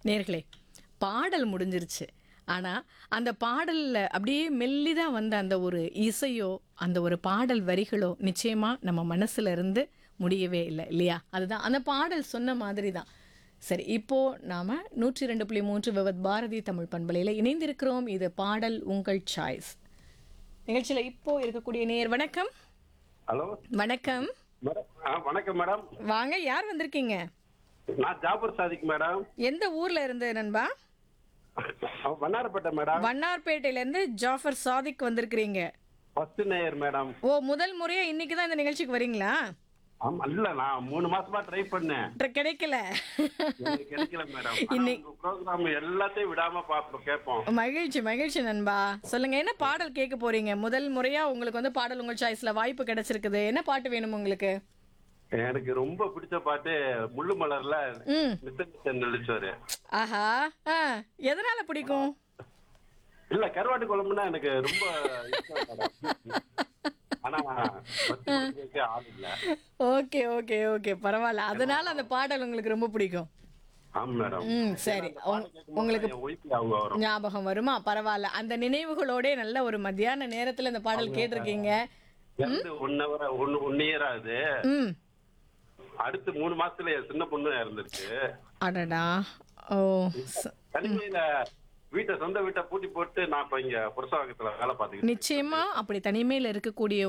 நேர்களே பாடல் முடிஞ்சிருச்சு ஆனால் அந்த பாடலில் அப்படியே மெல்லிதாக வந்த அந்த ஒரு இசையோ அந்த ஒரு பாடல் வரிகளோ நிச்சயமாக நம்ம மனசுல இருந்து முடியவே இல்லை இல்லையா அதுதான் அந்த பாடல் சொன்ன மாதிரி தான் சரி இப்போ நாம நூற்றி ரெண்டு புள்ளி மூன்று விவத் பாரதி தமிழ் பண்பலையில் இணைந்திருக்கிறோம் இது பாடல் உங்கள் சாய்ஸ் நிகழ்ச்சியில் இப்போ இருக்கக்கூடிய நேர் வணக்கம் ஹலோ வணக்கம் மேடம் ஆ வணக்கம் மேடம் வாங்க யார் வந்திருக்கீங்க நான் ஜாபர் சாதிக் மேடம் எந்த ஊர்ல இருந்து நண்பா வண்ணாரப்பேட்டை மேடம் வண்ணார்பேட்டையில இருந்து ஜாஃபர் சாதிக் வந்திருக்கிறீங்க ஃபர்ஸ்ட் நேயர் மேடம் ஓ முதல் முறையா இன்னைக்கு தான் இந்த நிகழ்ச்சிக்கு வரீங்களா ஆமா இல்ல நான் மூணு மாசமா ட்ரை பண்ணேன் ட்ர- கிடைக்கல எனக்கு கிடைக்கல மேடம் ஆனா உங்க ப்ரோக்ராம் எல்லாத்தையும் விடாம பாப்போம் கேட்போம் மகிழ்ச்சி மகிழ்ச்சி நண்பா சொல்லுங்க என்ன பாடல் கேட்க போறீங்க முதல் முறையா உங்களுக்கு வந்து பாடல் உங்கள் சாய்ஸ்ல வாய்ப்பு கிடைச்சிருக்குது என்ன பாட்டு வேணும் உங்களுக்கு எனக்கு ரொம்ப பிடிச்ச பாட்டு முள்ளு மலர்ல ம் மிஸ்டர் மிஸ்டர் நடிச்சவரு ஆஹா ஆ எதனால பிடிக்கும் இல்ல கருவாட்டு குழம்புனா எனக்கு ரொம்ப இஷ்டம் மேடம். ஆனா வச்சு கொடுக்கறதுக்கே ஆள் இல்ல ஓகே ஓகே ஓகே பரவாயில்ல அதனால அந்த பாடல் உங்களுக்கு ரொம்ப பிடிக்கும் ஆமா மேடம் ம் சரி உங்க- உங்களுக்கு என் ஒய்ஃபு அவங்க வரும் ஞாபகம் வருமா பரவாயில்ல அந்த நினைவுகளோட நல்ல ஒரு மத்தியான நேரத்துல இந்த பாடல் கேட்டிருக்கீங்க இறந்து one hour one one year ஆகுது ம் அடுத்து மூணு மாசத்துல என் சின்ன பொண்ணு இறந்துருச்சு அடடா ஓ ச- தனிமையில வீட்டை சொந்த வீட்டை பூட்டி போட்டு நான் இப்ப இங்க புரசவாக்கத்துல வேலை பார்த்துக்கிட்டு நிச்சயமா அப்படி தனிமையில இருக்கக்கூடிய